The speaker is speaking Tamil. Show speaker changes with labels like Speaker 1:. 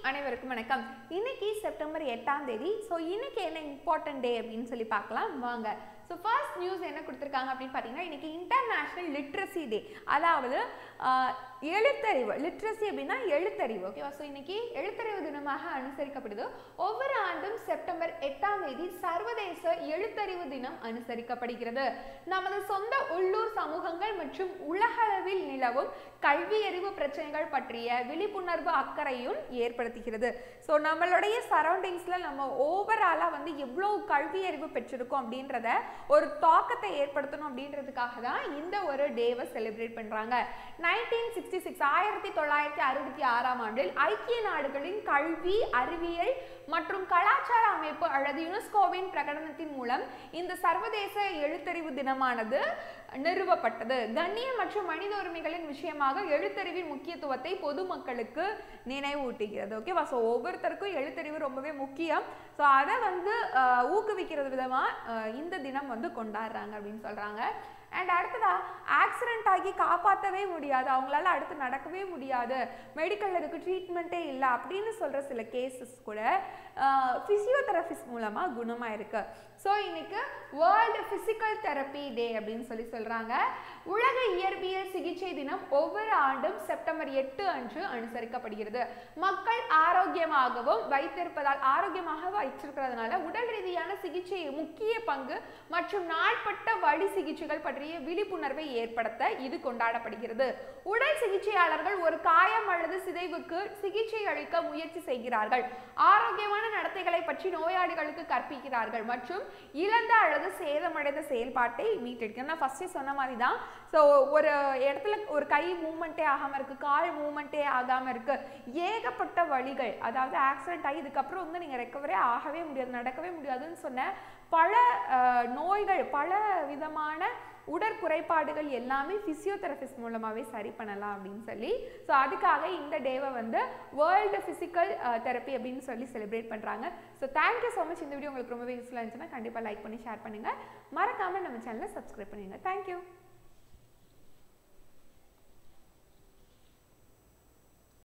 Speaker 1: அனைவருக்கும் வணக்கம் இன்னைக்கு செப்டம்பர் எட்டாம் தேதி ஸோ இன்னைக்கு என்ன இம்பார்ட்டன்ட் டே அப்படின்னு சொல்லி பார்க்கலாம் வாங்க ஸோ ஃபர்ஸ்ட் நியூஸ் என்ன கொடுத்துருக்காங்க அப்படின்னு பார்த்தீங்கன்னா இன்னைக்கு இன்டர்நேஷ்னல் லிட்ரஸி டே அதாவது ஆஹ், எழுத்தறிவு லிட்ரஸி அப்படின்னா எழுத்தறிவு ஓகேவா ஸோ இன்னைக்கு எழுத்தறிவு தினமாக அனுசரிக்கப்படுது ஒவ்வொரு ஆண்டும் செப்டம்பர் எட்டாம் தேதி சர்வதேச எழுத்தறிவு தினம் அனுசரிக்கப்படுகிறது நமது சொந்த உள்ளூர் சமூகங்கள் மற்றும் உலகளவில் நிலவும் கல்வியறிவு பிரச்சனைகள் பற்றிய விழிப்புணர்வு அக்கறையும் ஏற்படுத்துகிறது ஸோ நம்மளுடைய சரௌண்டிங்ஸில் நம்ம ஓவராலாக வந்து எவ்வளோ கல்வியறிவு பெற்றிருக்கோம் அப்படின்றத ஒரு தாக்கத்தை ஏற்படுத்தணும் அப்படின்றதுக்காக தான் இந்த ஒரு டேவை செலிப்ரேட் பண்ணுறாங்க நைன்டீன் சிக்ஸ்டி சிக்ஸ் ஆயிரத்தி தொள்ளாயிரத்தி அறுபத்தி ஆறாம் ஆண்டில் ஐக்கிய நாடுகளின் கல்வி அறிவியல் மற்றும் கலாச்சார அமைப்பு அல்லது யுனெஸ்கோவின் பிரகடனத்தின் மூலம் இந்த சர்வதேச எழுத்தறிவு தினமானது நிறுவப்பட்டது கண்ணியம் மற்றும் மனித உரிமைகளின் விஷயமாக எழுத்தறிவின் முக்கியத்துவத்தை பொதுமக்களுக்கு நினைவூட்டுகிறது ஓகேவா ஸோ ஒவ்வொருத்தருக்கும் எழுத்தறிவு ரொம்பவே முக்கியம் ஸோ அதை வந்து அஹ், ஊக்குவிக்கிறது விதமாக இந்த தினம் வந்து கொண்டாடுறாங்க அப்படின்னு சொல்கிறாங்க அண்ட் அடுத்ததா ஆக்சிடென்ட் ஆகி காப்பாற்றவே முடியாது அவங்களால அடுத்து நடக்கவே முடியாது மெடிக்கல் இதுக்கு ட்ரீட்மெண்ட்டே இல்லை அப்படின்னு சொல்கிற சில கேசஸ் கூட ஃபிசியோதெரபிஸ்ட் மூலமாக குணமாக இருக்கு ஸோ இன்னைக்கு வேர்ல்டு ஃபிசிக்கல் தெரப்பி டே அப்படின்னு சொல்லி சொல்கிறாங்க உலக இயற்பியல் சிகிச்சை தினம் ஒவ்வொரு ஆண்டும் செப்டம்பர் எட்டு அன்று அனுசரிக்கப்படுகிறது மக்கள் ஆரோக்கியமாகவும் வைத்திருப்பதால் ஆரோக்கியமாக வைத்திருக்கிறதுனால உடல் ரீதியான சிகிச்சை முக்கிய பங்கு மற்றும் நாள்பட்ட வலி சிகிச்சைகள் பற்றிய விழிப்புணர்வை ஏற்படுத்த இது கொண்டாடப்படுகிறது உடல் சிகிச்சையாளர்கள் ஒரு காயம் அல்லது சிதைவுக்கு சிகிச்சை அளிக்க முயற்சி செய்கிறார்கள் ஆரோக்கியமான நடத்தைகளை பற்றி நோயாளிகளுக்கு கற்பிக்கிறார்கள் மற்றும் இழந்த அல்லது சேதமடைந்த செயல்பாட்டை மீட்டெடுக்க நான் ஃபர்ஸ்டே சொன்ன மாதிரி தான் ஸோ ஒரு இடத்துல ஒரு கை மூமெண்ட்டே ஆகாமல் இருக்கு கால் மூமெண்ட்டே ஆகாமல் இருக்கு ஏகப்பட்ட வழிகள் அதாவது ஆக்சிடென்ட் ஆகி இதுக்கப்புறம் வந்து நீங்கள் ரெக்கவரே ஆகவே முடியாது நடக்கவே முடியாதுன்னு சொன்ன பல அஹ், நோய்கள் பல விதமான உடற்குறைபாடுகள் எல்லாமே ஃபிசியோதெரபிஸ்ட் மூலமாகவே சரி பண்ணலாம் அப்படின்னு சொல்லி ஸோ அதுக்காக இந்த டேவை வந்து வேர்ல்டு ஃபிசிக்கல் தெரப்பி அப்படின்னு சொல்லி செலிப்ரேட் பண்ணுறாங்க ஸோ தேங்க்யூ ஸோ மச் இந்த வீடியோ உங்களுக்கு ரொம்பவே யூஸ்ஃபுல்லாக இருந்துச்சுன்னா கண்டிப்பாக லைக் பண்ணி ஷேர் பண்ணுங்கள் மறக்காமல் நம்ம சேனலை சப்ஸ்கிரைப் பண்ணுங்க தேங்க்யூ